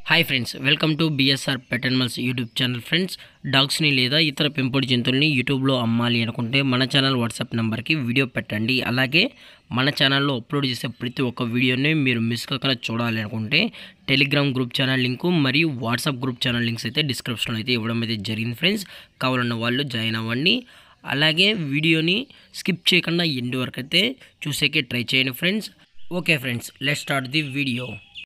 hi friends welcome to BSR pet animals YouTube channel friends డాగ్స్ని లేదా ఇతర పెంపుడు జంతువుల్ని యూట్యూబ్లో అమ్మాలి అనుకుంటే మన ఛానల్ వాట్సాప్ నెంబర్కి వీడియో పెట్టండి అలాగే మన ఛానల్లో అప్లోడ్ చేసే ప్రతి ఒక్క వీడియోని మీరు మిస్ కాకుండా చూడాలి అనుకుంటే టెలిగ్రామ్ గ్రూప్ ఛానల్ లింకు మరియు వాట్సాప్ గ్రూప్ ఛానల్ లింక్స్ అయితే డిస్క్రిప్షన్లో అయితే ఇవ్వడం అయితే జరిగింది ఫ్రెండ్స్ కావాలన్న వాళ్ళు జాయిన్ అవ్వండి అలాగే వీడియోని స్కిప్ చేయకుండా ఎండ్ వరకు అయితే చూసేకే ట్రై చేయండి friends okay friends let start the video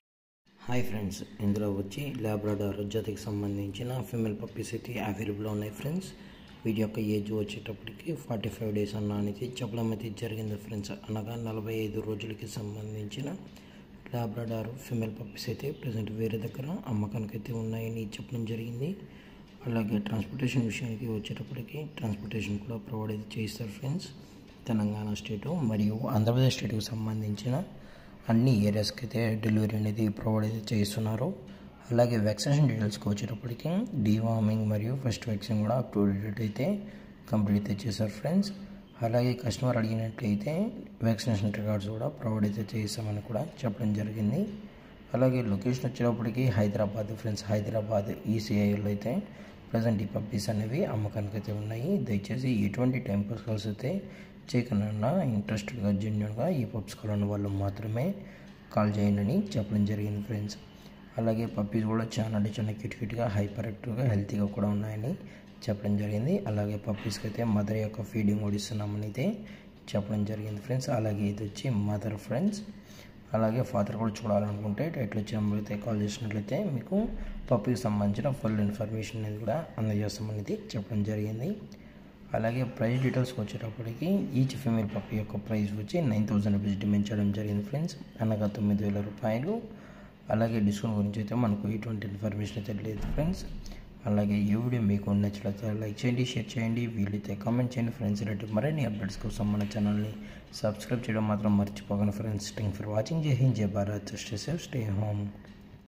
hi friends ఇందులో వచ్చి లాబ్రాడార్ జతకి సంబంధించిన ఫిమేల్ పప్పీస్ అయితే అవైలబుల్ ఉన్నాయి ఫ్రెండ్స్ వీటి యొక్క ఏజ్ వచ్చేటప్పటికి ఫార్టీ ఫైవ్ డేస్ అన్న అనేది చెప్పడం అయితే జరిగింది ఫ్రెండ్స్ అనగా నలభై ఐదు రోజులకి సంబంధించిన లాబ్రాడార్ ఫిమేల్ పప్పీస్ అయితే ప్రజెంట్ వేరే దగ్గర అమ్మకానికి అయితే ఉన్నాయని చెప్పడం జరిగింది అలాగే ట్రాన్స్పోర్టేషన్ విషయానికి వచ్చేటప్పటికి ట్రాన్స్పోర్టేషన్ కూడా ప్రొవైడ్ అయితే చేస్తారు ఫ్రెండ్స్ తెలంగాణ స్టేటు మరియు ఆంధ్రప్రదేశ్ స్టేట్కి సంబంధించిన అన్ని ఏరియాస్కి అయితే డెలివరీ అనేది ప్రొవైడ్ అయితే చేస్తున్నారు అలాగే వ్యాక్సినేషన్ డీటెయిల్స్కి వచ్చేటప్పటికి డీవార్మింగ్ మరియు ఫస్ట్ వ్యాక్సిన్ కూడా అప్ టు డేట్ అయితే కంప్లీట్ అయితే చేశారు ఫ్రెండ్స్ అలాగే కస్టమర్ అడిగినట్లయితే వ్యాక్సినేషన్ రికార్డ్స్ కూడా ప్రొవైడ్ అయితే చేస్తామని కూడా చెప్పడం జరిగింది అలాగే లొకేషన్ వచ్చేటప్పటికి హైదరాబాద్ ఫ్రెండ్స్ హైదరాబాద్ ఈసీఐలో అయితే ప్రజెంట్ ఈ పప్పీస్ అనేవి అమ్మకానికి అయితే ఉన్నాయి దయచేసి ఎటువంటి టైం పాస్ అయితే చేయకుండా ఇంట్రెస్టెడ్గా జెన్యున్గా ఈ పప్స్ కావాలని వాళ్ళు మాత్రమే కాల్ చేయండి చెప్పడం జరిగింది ఫ్రెండ్స్ అలాగే పప్పీస్ కూడా చాలా అంటే చాలా క్యూట్ క్యూట్గా హైపర్ యాక్టివ్గా హెల్తీగా కూడా ఉన్నాయని చెప్పడం జరిగింది అలాగే పప్పీస్కి అయితే మదర్ యొక్క ఫీడింగ్ కూడా ఇస్తున్నామని అయితే చెప్పడం జరిగింది ఫ్రెండ్స్ అలాగే ఇది వచ్చి మదర్ ఫ్రెండ్స్ అలాగే ఫాదర్ కూడా చూడాలనుకుంటే టైటిల్ వచ్చి నెంబర్ అయితే కాల్ చేసినట్లయితే మీకు పప్పుకి సంబంధించిన ఫుల్ ఇన్ఫర్మేషన్ అనేది కూడా అందజేస్తామనేది చెప్పడం జరిగింది అలాగే ప్రైస్ డీటెయిల్స్కి వచ్చేటప్పటికి ఈచ్ ఫీమేల్ పప్పి యొక్క ప్రైస్ వచ్చి నైన్ థౌసండ్ రూపీస్ డిమాండ్ చేయడం జరిగింది ఫ్రెండ్స్ అనగా తొమ్మిది వేల రూపాయలు అలాగే డిస్కౌంట్ గురించి అయితే మనకు ఎటువంటి ఇన్ఫర్మేషన్ అయితే లేదు ఫ్రెండ్స్ అలాగే ఈ వీడియో మీకు నచ్చినట్లయితే లైక్ చేయండి షేర్ చేయండి వీలైతే కామెంట్ చేయండి ఫ్రెండ్స్ ఇలాంటి మరిన్ని అప్డేట్స్ కోసం మన ఛానల్ని సబ్స్క్రైబ్ చేయడం మాత్రం మర్చిపోకండి ఫ్రెండ్స్ థ్యాంక్ ఫర్ వాచింగ్ జై హింద్ జై Bharat stay safe stay home